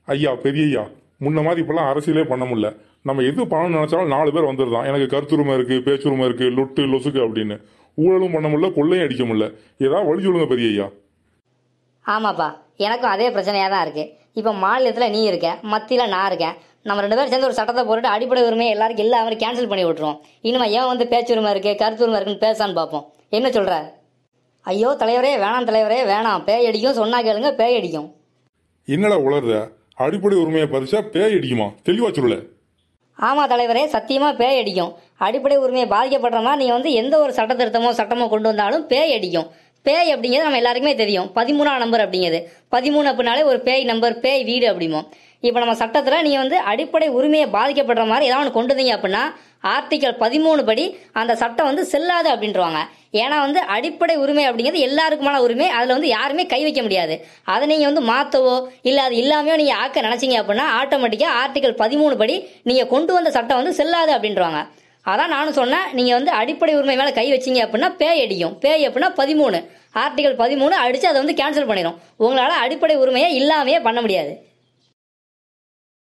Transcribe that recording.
ஐயா பெரிய ஐயா முன்ன மாதிரி இப்பெல்லாம் அரசியலே பண்ண முடியல நம்ம எது பண்ணணும்னு நினைச்சாலும் நாலு பேர் வந்துருதான் எனக்கு கருத்துரிமை இருக்கு பேச்சுரிமை இருக்கு லொட்டு லொசுக்கு அப்படின்னு ஊழலும் பண்ண முடியல கொள்ளையும் அடிக்க முடியல ஏதாவது வழி சொல்லுங்க பெரிய ஐயா ஆமாப்பா எனக்கும் அதே பிரச்சனையாக தான் இருக்குது இப்போ மாநிலத்தில் நீ இருக்க மத்தியில் நான் இருக்கேன் நம்ம ரெண்டு பேரும் சேர்ந்து ஒரு சட்டத்தை போட்டுட்டு அடிப்படை உரிமையை எல்லாருக்கும் எல்லாமே கேன்சல் பண்ணி விட்டுருவோம் இனிமே ஏன் வந்து பேச்சுரிமை இருக்குது கருத்துரிமை இருக்குன்னு பேசான்னு பார்ப்போம் என்ன சொல்கிற ஐயோ தலைவரே வேணாம் தலைவரே வேணாம் பேய் அடிக்கும் சொன்னா கேளுங்க பேய் அடிக்கும் என்னடா உளர்ற அடிப்படை உரிமையை பறிச்சா பேய் அடிக்குமா தெளிவா சொல்லல ஆமாம் தலைவரே சத்தியமாக பேய் அடிக்கும் அடிப்படை உரிமையை பாதிக்கப்படுற மாதிரி நீங்கள் வந்து எந்த ஒரு சட்ட திருத்தமோ சட்டமோ கொண்டு வந்தாலும் பேய் அடிக்கும் பேய் அப்படிங்கிறது நம்ம எல்லாருக்குமே தெரியும் பதிமூணாம் நம்பர் அப்படிங்கிறது பதிமூணு அப்படின்னாலே ஒரு பேய் நம்பர் பேய் வீடு அப்படிமோ இப்போ நம்ம சட்டத்தில் நீங்கள் வந்து அடிப்படை உரிமையை பாதிக்கப்படுற மாதிரி ஏதாவது ஒன்று கொண்டு வந்தீங்க அப்படின்னா ஆர்டிகல் பதிமூணு படி அந்த சட்டம் வந்து செல்லாது அப்படின்றவாங்க ஏன்னா வந்து அடிப்படை உரிமை அப்படிங்கிறது எல்லாருக்குமான உரிமை அதில் வந்து யாருமே கை வைக்க முடியாது அதை நீங்கள் வந்து மாற்றவோ இல்லை அது இல்லாமையோ நீங்கள் ஆக்க நினச்சிங்க அப்படின்னா ஆட்டோமேட்டிக்காக ஆர்டிகல் பதிமூணு படி நீங்கள் கொண்டு வந்த சட்டம் வந்து செல்லாது அப்படின்றவாங்க அதான் நானும் சொன்னேன் நீங்கள் வந்து அடிப்படை உரிமை மேலே கை வச்சீங்க அப்படின்னா பேய் அடிக்கும் பேய் அப்படின்னா பதிமூணு ஆர்டிகல் பதிமூணு அடித்து அதை வந்து கேன்சல் பண்ணிடும் உங்களால் அடிப்படை உரிமையை இல்லாமையே பண்ண முடியாது